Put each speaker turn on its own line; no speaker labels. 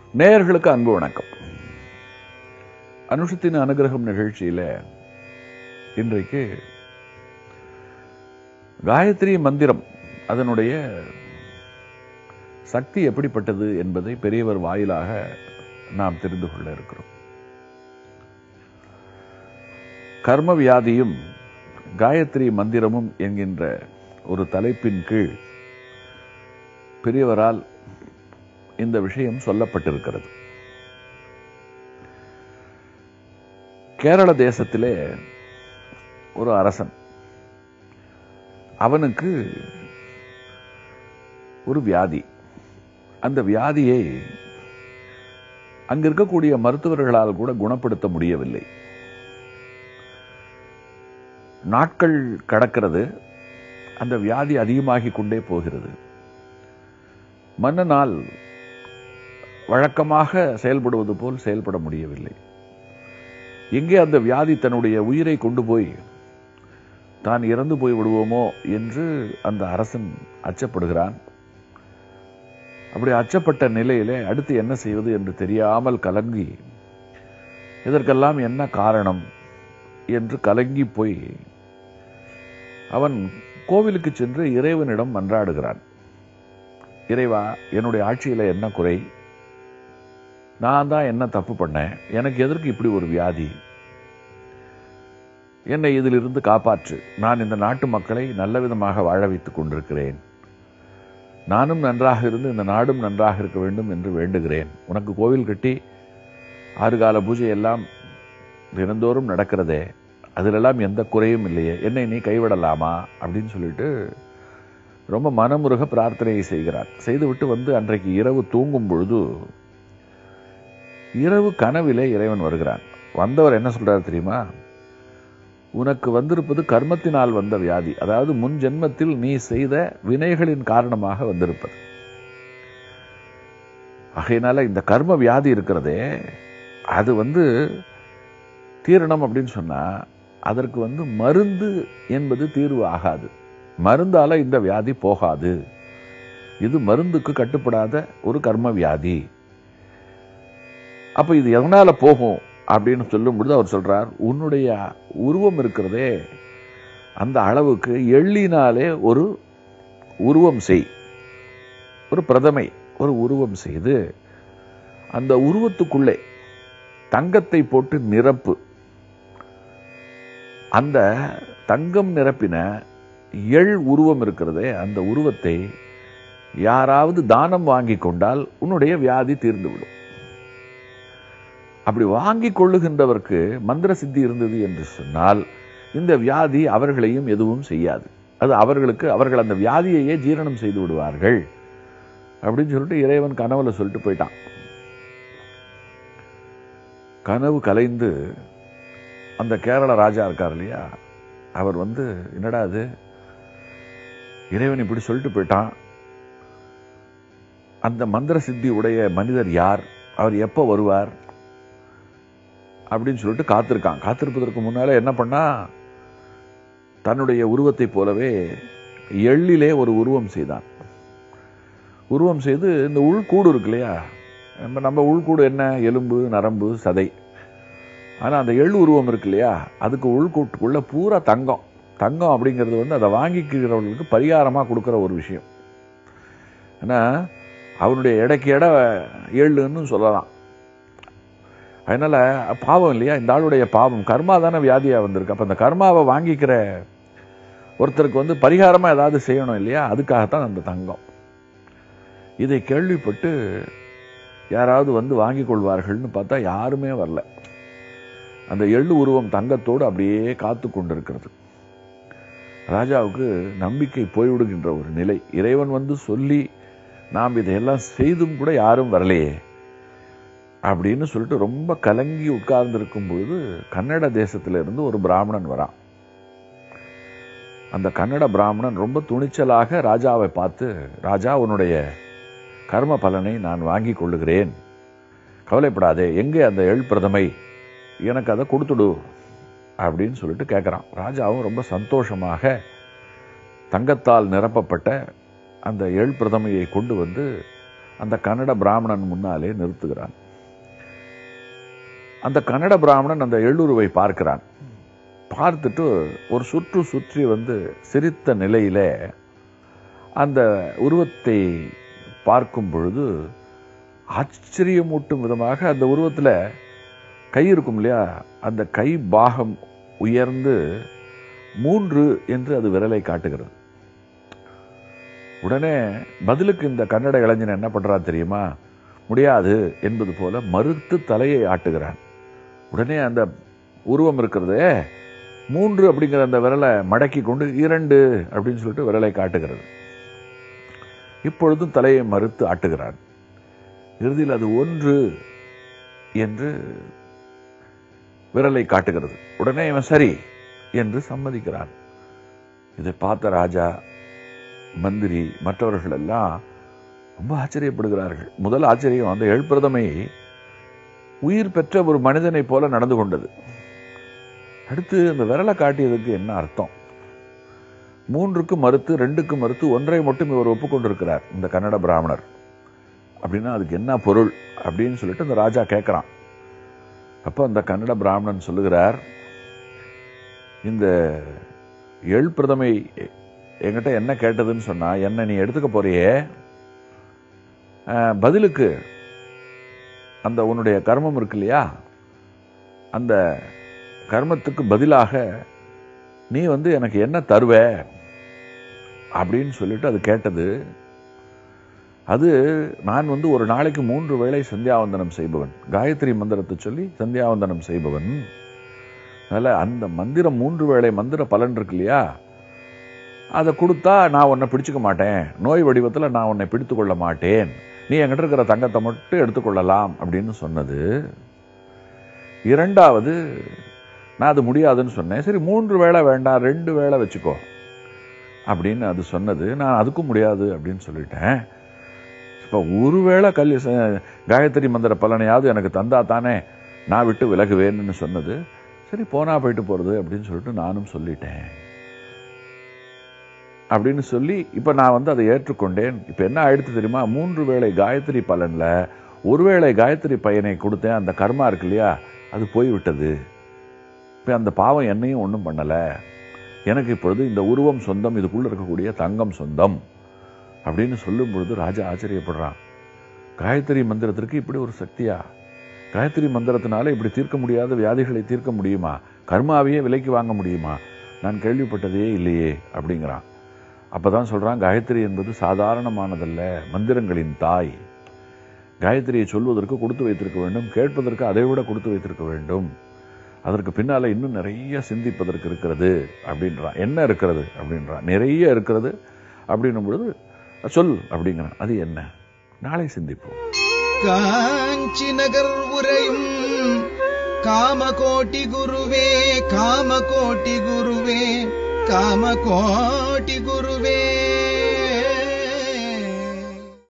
நேயர்களுக்கு அன்பு வணக்கம் அனுஷத்தின் அனுகிரகம் நிகழ்ச்சியில இன்றைக்கு காயத்ரி மந்திரம் அதனுடைய சக்தி எப்படிப்பட்டது என்பதை பெரியவர் வாயிலாக நாம் தெரிந்து கொள்ள இருக்கிறோம் கர்ம வியாதியும் காயத்ரி மந்திரமும் என்கின்ற ஒரு தலைப்பின் கீழ் பெரியவரால் இந்த விஷயம் சொல்லப்பட்டிருக்கிறது கேரள தேசத்திலே ஒரு அரசன் அவனுக்கு ஒரு வியாதி அந்த வியாதியை அங்க இருக்கக்கூடிய மருத்துவர்களால் கூட குணப்படுத்த முடியவில்லை நாட்கள் கடக்கிறது அந்த வியாதி அதிகமாகிக் கொண்டே போகிறது மன்னனால் வழக்கமாக செயல்படுவது போல் செயல்பட முடியவில்லை எங்கே அந்த வியாதி தன்னுடைய உயிரை கொண்டு போய் தான் இறந்து போய் விடுவோமோ என்று அந்த அரசன் அச்சப்படுகிறான் அப்படி அச்சப்பட்ட நிலையிலே அடுத்து என்ன செய்வது என்று தெரியாமல் கலங்கி இதற்கெல்லாம் என்ன காரணம் என்று கலங்கி போய் அவன் கோவிலுக்கு சென்று இறைவனிடம் மன்றாடுகிறான் இறைவா என்னுடைய ஆட்சியில என்ன குறை நான் தான் என்ன தப்பு பண்ணேன் எனக்கு எதற்கு இப்படி ஒரு வியாதி என்னை இதிலிருந்து காப்பாற்று நான் இந்த நாட்டு மக்களை நல்ல விதமாக வாழ வைத்துக் கொண்டிருக்கிறேன் நானும் நன்றாக இருந்து இந்த நாடும் நன்றாக இருக்க வேண்டும் என்று வேண்டுகிறேன் உனக்கு கோவில் கட்டி ஆறு கால பூஜை எல்லாம் தினந்தோறும் நடக்கிறதே அதிலெல்லாம் எந்த குறையும் இல்லையே என்னை நீ கைவிடலாமா அப்படின்னு சொல்லிட்டு ரொம்ப மனமுருக பிரார்த்தனையை செய்கிறார் செய்துவிட்டு வந்து அன்றைக்கு இரவு தூங்கும் பொழுது இரவு கனவிலே இறைவன் வருகிறான் வந்தவர் என்ன சொல்றார் தெரியுமா உனக்கு வந்திருப்பது கர்மத்தினால் வந்த வியாதி அதாவது முன் ஜென்மத்தில் நீ செய்த வினைகளின் காரணமாக வந்திருப்பது ஆகையினால இந்த கர்ம வியாதி இருக்கிறதே அது வந்து தீரணம் அப்படின்னு சொன்னா அதற்கு வந்து மருந்து என்பது தீர்வு ஆகாது மருந்தால இந்த வியாதி போகாது இது மருந்துக்கு கட்டுப்படாத ஒரு கர்ம வியாதி அப்ப இது எதனால போகும் அப்படின்னு சொல்லும் பொழுது அவர் சொல்றார் உன்னுடைய உருவம் இருக்கிறதே அந்த அளவுக்கு எள்ளினாலே ஒரு உருவம் செய் ஒரு பிரதமை ஒரு உருவம் செய்து அந்த உருவத்துக்குள்ளே தங்கத்தை போட்டு நிரப்பு அந்த தங்கம் நிரப்பின எள் உருவம் இருக்கிறதே அந்த உருவத்தை யாராவது தானம் வாங்கி கொண்டால் உன்னுடைய வியாதி தீர்ந்துவிடும் அப்படி வாங்கி கொள்ளுகின்றவருக்கு மந்திர சித்தி இருந்தது என்று சொன்னால் இந்த வியாதி அவர்களையும் எதுவும் செய்யாது அது அவர்களுக்கு அவர்கள் அந்த வியாதியையே ஜீரணம் செய்து விடுவார்கள் அப்படின்னு சொல்லிட்டு இறைவன் கனவுல சொல்லிட்டு போயிட்டான் கனவு கலைந்து அந்த கேரள ராஜா இருக்கார் இல்லையா அவர் வந்து என்னடா அது இறைவன் இப்படி சொல்லிட்டு போயிட்டான் அந்த மந்திர சித்தி உடைய மனிதர் யார் அவர் எப்போ வருவார் அப்படின்னு சொல்லிட்டு காத்திருக்கான் காத்திருப்பதற்கு முன்னால என்ன பண்ணா தன்னுடைய உருவத்தை போலவே எள்ளிலே ஒரு உருவம் செய்தான் உருவம் செய்து இந்த உள்கூடு இருக்கு இல்லையா நம்ம நம்ம உள்கூடு என்ன எலும்பு நரம்பு சதை ஆனால் அந்த எள் உருவம் இருக்கு இல்லையா அதுக்கு உள்கூட்டுக்குள்ள பூரா தங்கம் தங்கம் அப்படிங்கிறது வந்து அதை வாங்கிக்கிறவர்களுக்கு பரிகாரமாக கொடுக்குற ஒரு விஷயம் ஏன்னா அவனுடைய எடைக்கு எடை எள்ளுன்னு சொல்லலாம் அதனால பாவம் இல்லையா இந்த ஆளுடைய பாவம் கர்மா தானே வியாதியாக வந்திருக்கு அப்போ அந்த கர்மாவை வாங்கிக்கிற ஒருத்தருக்கு வந்து பரிகாரமாக ஏதாவது செய்யணும் இல்லையா அதுக்காகத்தான் அந்த தங்கம் இதை கேள்விப்பட்டு யாராவது வந்து வாங்கி கொள்வார்கள்னு பார்த்தா யாருமே வரல அந்த எள்ளு உருவம் தங்கத்தோடு அப்படியே காத்து கொண்டிருக்கிறது ராஜாவுக்கு நம்பிக்கை போய்விடுகின்ற ஒரு நிலை இறைவன் வந்து சொல்லி நாம் இதையெல்லாம் செய்தும் கூட யாரும் வரலையே அப்படின்னு சொல்லிட்டு ரொம்ப கலங்கி உட்கார்ந்திருக்கும் பொழுது கன்னட தேசத்துல இருந்து ஒரு பிராமணன் வரான் அந்த கன்னட பிராமணன் ரொம்ப துணிச்சலாக ராஜாவை பார்த்து ராஜா உன்னுடைய கர்ம பலனை நான் வாங்கி கொள்ளுகிறேன் கவலைப்படாதே எங்கே அந்த எள் பிரதமை எனக்கு அதை கொடுத்துடு அப்படின்னு சொல்லிட்டு கேட்குறான் ராஜாவும் ரொம்ப சந்தோஷமாக தங்கத்தால் நிரப்பப்பட்ட அந்த எள் பிரதமையை கொண்டு வந்து அந்த கன்னட பிராமணன் முன்னாலே நிறுத்துகிறான் அந்த கன்னட பிராமணன் அந்த எள்ளுருவை பார்க்கிறான் பார்த்துட்டு ஒரு சுற்று சுற்றி வந்து சிரித்த நிலையிலே அந்த உருவத்தை பார்க்கும் பொழுது ஆச்சரியமூட்டும் விதமாக அந்த உருவத்தில் கை இருக்கும் இல்லையா அந்த கை பாகம் உயர்ந்து மூன்று என்று அது விரலை காட்டுகிறது உடனே பதிலுக்கு இந்த கன்னட இளைஞன் என்ன பண்றான் தெரியுமா முடியாது என்பது போல மறுத்து தலையை ஆட்டுகிறான் உடனே அந்த உருவம் இருக்கிறதே மூன்று அப்படிங்கிற அந்த விரலை மடக்கி கொண்டு இரண்டு அப்படின்னு சொல்லிட்டு விரலை காட்டுகிறது இப்பொழுதும் தலையை மறுத்து ஆட்டுகிறான் இறுதியில் அது ஒன்று என்று விரலை காட்டுகிறது உடனே இவன் சரி என்று சம்மதிக்கிறான் இதை பார்த்த ராஜா மந்திரி மற்றவர்கள் எல்லாம் ரொம்ப ஆச்சரியப்படுகிறார்கள் முதல் ஆச்சரியம் அந்த எழுப்பிரதமை உயிர் பெற்ற ஒரு மனிதனைப் போல நடந்து கொண்டது அடுத்து அந்த விரலை காட்டியதுக்கு என்ன அர்த்தம் மூன்றுக்கு மறுத்து ரெண்டுக்கு மறுத்து ஒன்றை மட்டும் இவர் ஒப்புக்கொண்டிருக்கிறார் இந்த கன்னட பிராமணர் அப்படின்னா அதுக்கு என்ன பொருள் அப்படின்னு சொல்லிட்டு அந்த ராஜா கேட்கிறான் அப்ப அந்த கன்னட பிராமணன் சொல்லுகிறார் இந்த எள் பிரதமை என்கிட்ட என்ன கேட்டதுன்னு சொன்னா என்ன நீ எடுத்துக்க போறியே அஹ், பதிலுக்கு அந்த உன்னுடைய கர்மம் இருக்கு இல்லையா அந்த கர்மத்துக்கு பதிலாக நீ வந்து எனக்கு என்ன தருவ அப்படின்னு சொல்லிட்டு அது கேட்டது அது நான் வந்து ஒரு நாளைக்கு மூன்று வேளை சந்தியாவந்தனம் செய்பவன் காயத்ரி மந்திரத்தை சொல்லி சந்தியாவந்தனம் செய்பவன் அதனால அந்த மந்திரம் மூன்று வேளை மந்திர பலன் இருக்கு இல்லையா அதை கொடுத்தா நான் உன்னை பிடிச்சுக்க மாட்டேன் நோய் வடிவத்தில் நான் உன்னை பிடித்து கொள்ள மாட்டேன் நீ என்கிட்ட இருக்கிற தங்கத்தை மட்டும் எடுத்துக்கொள்ளலாம் அப்படின்னு சொன்னது இரண்டாவது நான் அது முடியாதுன்னு சொன்னேன் சரி மூன்று வேளை வேண்டாம் ரெண்டு வேளை வச்சுக்கோ அப்படின்னு அது சொன்னது நான் அதுக்கும் முடியாது அப்படின்னு சொல்லிட்டேன் இப்போ ஒருவேளை கல் ச- காயத்ரி மந்திர பலனையாவது எனக்கு தந்தா தானே நான் விட்டு விலகுவேன்னு சொன்னது சரி போனா போயிட்டு போறது அப்படின்னு சொல்லிட்டு நானும் சொல்லிட்டேன் அப்படின்னு சொல்லி இப்ப நான் வந்து அதை ஏற்றுக்கொண்டேன் இப்ப என்ன ஆயிடுத்து தெரியுமா மூன்று வேளை காயத்ரி பலன்ல ஒருவேளை காயத்ரி பையனை கொடுத்தேன் அந்த கர்மா இருக்கு இல்லையா அது போய்விட்டது இப்ப அந்த பாவம் என்னையும் ஒன்றும் பண்ணல எனக்கு இப்பொழுது இந்த உருவம் சொந்தம் இதுக்குள்ள இருக்கக்கூடிய தங்கம் சொந்தம் அப்படின்னு சொல்லும் பொழுது ராஜா ஆச்சரியப்படுறான் காயத்ரி மந்திரத்திற்கு இப்படி ஒரு சக்தியா காயத்ரி மந்திரத்தினால இப்படி தீர்க்க முடியாத வியாதிகளை தீர்க்க முடியுமா கர்மாவையே விலைக்கு வாங்க முடியுமா நான் கேள்விப்பட்டதே இல்லையே அப்படிங்கிறான் அப்பதான் சொல்றான் காயத்ரி என்பது சாதாரணமானதல்ல மந்திரங்களின் தாய் காயத்ரியை சொல்வதற்கு கொடுத்து வைத்திருக்க வேண்டும் கேட்பதற்கு அதை விட கொடுத்து வைத்திருக்க வேண்டும் அதற்கு பின்னால இன்னும் நிறைய சிந்திப்பதற்கு இருக்கிறது அப்படின்றான் என்ன இருக்கிறது அப்படின்றான் நிறைய இருக்கிறது அப்படின்னும் பொழுது சொல் அப்படிங்கிறான் அது என்ன நாளை சிந்திப்போம்
காஞ்சி நகர் உரையும் காமகோட்டி குருவே காமகோட்டி குருவே காமகோட்டி குருவே